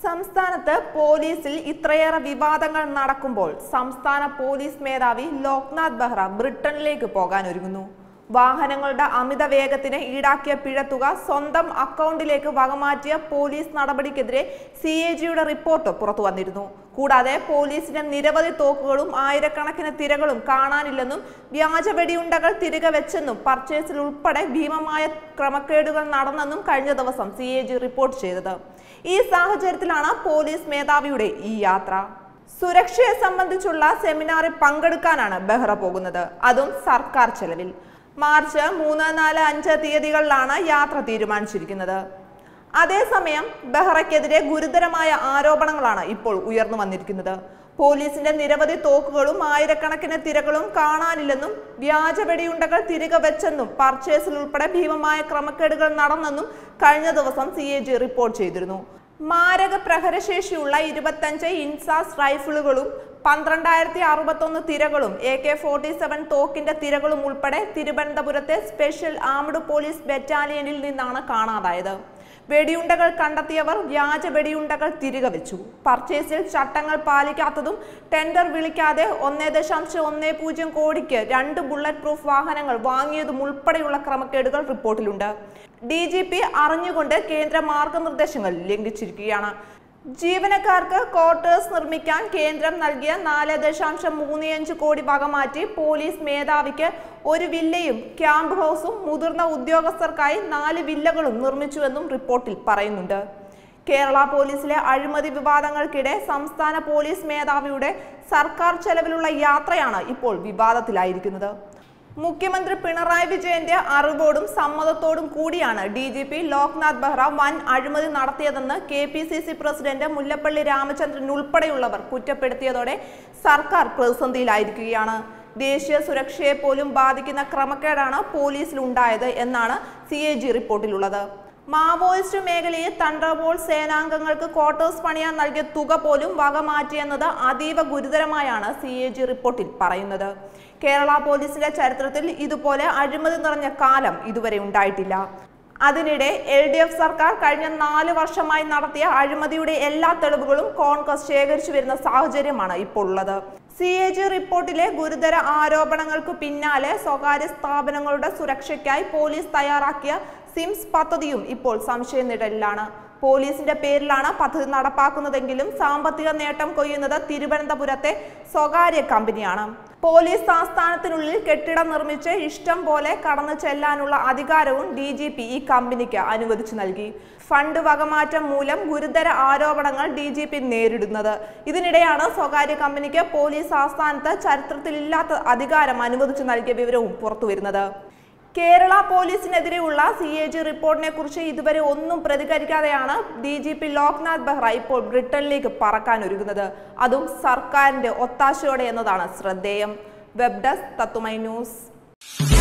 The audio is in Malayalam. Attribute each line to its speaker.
Speaker 1: സംസ്ഥാനത്ത് പോലീസിൽ ഇത്രയേറെ വിവാദങ്ങൾ നടക്കുമ്പോൾ സംസ്ഥാന പോലീസ് മേധാവി ലോക്നാഥ് ബെഹ്റ ബ്രിട്ടനിലേക്ക് പോകാൻ ഒരുങ്ങുന്നു വാഹനങ്ങളുടെ അമിത വേഗത്തിന് ഈടാക്കിയ പിഴത്തുക സ്വന്തം അക്കൗണ്ടിലേക്ക് വകമാറ്റിയ പോലീസ് നടപടിക്കെതിരെ സി എ ജിയുടെ റിപ്പോർട്ട് പുറത്തു വന്നിരുന്നു കൂടാതെ പോലീസിന്റെ നിരവധി തോക്കുകളും ആയിരക്കണക്കിന് തിരകളും കാണാനില്ലെന്നും വ്യാജ വെടിയുണ്ടകൾ തിരികെ വെച്ചെന്നും പർച്ചേസിൽ ഉൾപ്പെടെ ഭീമമായ ക്രമക്കേടുകൾ നടന്നെന്നും കഴിഞ്ഞ ദിവസം സി എ ജി റിപ്പോർട്ട് ചെയ്തത് ഈ സാഹചര്യത്തിലാണ് പോലീസ് മേധാവിയുടെ ഈ യാത്ര സുരക്ഷയെ സംബന്ധിച്ചുള്ള സെമിനാറിൽ പങ്കെടുക്കാനാണ് ബെഹ്റ പോകുന്നത് അതും സർക്കാർ ചെലവിൽ മാർച്ച് മൂന്ന് നാല് അഞ്ച് തീയതികളിലാണ് യാത്ര തീരുമാനിച്ചിരിക്കുന്നത് അതേസമയം ബെഹ്റയ്ക്കെതിരെ ഗുരുതരമായ ആരോപണങ്ങളാണ് ഇപ്പോൾ ഉയർന്നു വന്നിരിക്കുന്നത് പോലീസിന്റെ നിരവധി തോക്കുകളും ആയിരക്കണക്കിന് തിരകളും കാണാനില്ലെന്നും വ്യാജ വെടിയുണ്ടകൾ തിരികെ വെച്ചെന്നും പർച്ചേസിൽ ഉൾപ്പെടെ ഭീമമായ ക്രമക്കേടുകൾ നടന്നെന്നും കഴിഞ്ഞ ദിവസം സി എ ജി റിപ്പോർട്ട് ചെയ്തിരുന്നു മാരക പ്രഹരശേഷിയുള്ള ഇരുപത്തഞ്ച് ഇൻസാസ് റൈഫിളുകളും പന്ത്രണ്ടായിരത്തി അറുപത്തൊന്ന് തിരകളും എ കെ ഫോർട്ടി സെവൻ തോക്കിന്റെ തിരകളും ഉൾപ്പെടെ തിരുവനന്തപുരത്തെ സ്പെഷ്യൽ ആംഡ് പോലീസ് ബറ്റാലിയനിൽ നിന്നാണ് കാണാതായത് വെടിയുണ്ടകൾ കണ്ടെത്തിയവർ വ്യാജ വെടിയുണ്ടകൾ തിരികെ വെച്ചു പർച്ചേസിൽ ചട്ടങ്ങൾ പാലിക്കാത്തതും ടെൻഡർ വിളിക്കാതെ ഒന്നേ ദശാംശം ഒന്നേ പൂജ്യം കോടിക്ക് രണ്ട് ബുള്ളറ്റ് പ്രൂഫ് വാഹനങ്ങൾ വാങ്ങിയതും ഉൾപ്പെടെയുള്ള ക്രമക്കേടുകൾ റിപ്പോർട്ടിലുണ്ട് ഡി ജി പി അറിഞ്ഞുകൊണ്ട് കേന്ദ്ര മാർഗനിർദ്ദേശങ്ങൾ ലംഘിച്ചിരിക്കുകയാണ് ജീവനക്കാർക്ക് ക്വാർട്ടേഴ്സ് നിർമ്മിക്കാൻ കേന്ദ്രം നൽകിയ നാല് ദശാംശം മൂന്ന് അഞ്ച് കോടി വകമാറ്റി പോലീസ് മേധാവിക്ക് ഒരു വില്ലയും ക്യാമ്പ് ഹൗസും മുതിർന്ന ഉദ്യോഗസ്ഥർക്കായി നാല് വില്ലകളും നിർമ്മിച്ചുവെന്നും റിപ്പോർട്ടിൽ പറയുന്നുണ്ട് കേരള പോലീസിലെ അഴിമതി വിവാദങ്ങൾക്കിടെ സംസ്ഥാന പോലീസ് മേധാവിയുടെ സർക്കാർ ചെലവിലുള്ള യാത്രയാണ് ഇപ്പോൾ വിവാദത്തിലായിരിക്കുന്നത് മുഖ്യമന്ത്രി പിണറായി വിജയന്റെ അറിവോടും സമ്മതത്തോടും കൂടിയാണ് D G P Loknath Behera വൻ അഴിമതി നടത്തിയതെന്ന് K P C C president Mullappally Ramachandran ഉൾപ്പെടെയുള്ളവർ കുറ്റപ്പെടുത്തിയതോടെ സർക്കാർ പ്രതിസന്ധിയിലായിരിക്കുകയാണ് ദേശീയ സുരക്ഷയെ പോലും ബാധിക്കുന്ന ക്രമക്കേടാണ് പോലീസിലുണ്ടായത് എന്നാണ് സി എ ജി റിപ്പോർട്ടിലുള്ളത് മാവോയിസ്റ്റ് മേഖലയിൽ തണ്ടർബോൾ സേനാംഗങ്ങൾക്ക് ക്വാർട്ടേഴ്സ് പണിയാൻ നൽകിയ തുക പോലും വകമാറ്റിയെന്നത് അതീവ ഗുരുതരമായാണ് സി എ ജി റിപ്പോർട്ടിൽ പറയുന്നത് കേരള പോലീസിന്റെ ചരിത്രത്തിൽ ഇതുപോലെ അഴിമതി നിറഞ്ഞ കാലം ഇതുവരെ ഉണ്ടായിട്ടില്ല അതിനിടെ എൽ ഡി എഫ് സർക്കാർ കഴിഞ്ഞ നാല് വർഷമായി നടത്തിയ അഴിമതിയുടെ എല്ലാ തെളിവുകളും കോൺഗ്രസ് ശേഖരിച്ചു വരുന്ന സാഹചര്യമാണ് ഇപ്പോൾ ഉള്ളത് സി എ ജി റിപ്പോർട്ടിലെ ഗുരുതര ആരോപണങ്ങൾക്ക് പിന്നാലെ സ്വകാര്യ സ്ഥാപനങ്ങളുടെ സുരക്ഷയ്ക്കായി പോലീസ് തയ്യാറാക്കിയ സിംസ് പദ്ധതിയും ഇപ്പോൾ സംശയനിഴലിലാണ് പോലീസിന്റെ പേരിലാണ് പദ്ധതി നടപ്പാക്കുന്നതെങ്കിലും സാമ്പത്തിക നേട്ടം കൊയ്യുന്നത് തിരുവനന്തപുരത്തെ സ്വകാര്യ കമ്പനിയാണ് പോലീസ് ആസ്ഥാനത്തിനുള്ളിൽ കെട്ടിടം നിർമ്മിച്ച് ഇഷ്ടം പോലെ കടന്നു ചെല്ലാനുള്ള അധികാരവും ഡി ജി പി ഈ കമ്പനിക്ക് അനുവദിച്ചു നൽകി ഫണ്ട് വകമാറ്റം മൂലം ഗുരുതര ആരോപണങ്ങൾ ഡി ജി പി നേരിടുന്നത് ഇതിനിടെയാണ് സ്വകാര്യ കമ്പനിക്ക് പോലീസ് ആസ്ഥാനത്ത് ചരിത്രത്തിലില്ലാത്ത അധികാരം അനുവദിച്ചു നൽകിയ വിവരവും പുറത്തുവരുന്നത് കേരള പോലീസിനെതിരെയുള്ള സി എ ജി റിപ്പോർട്ടിനെ കുറിച്ച് ഇതുവരെ ഒന്നും പ്രതികരിക്കാതെയാണ് D G P Loknath Behera ഇപ്പോൾ ബ്രിട്ടനിലേക്ക് പറക്കാൻ ഒരുങ്ങുന്നത് അതും സർക്കാരിന്റെ ഒത്താശയോടെ എന്നതാണ് ശ്രദ്ധേയം വെബ് ഡെസ്ക് തത്തുമൈ ന്യൂസ്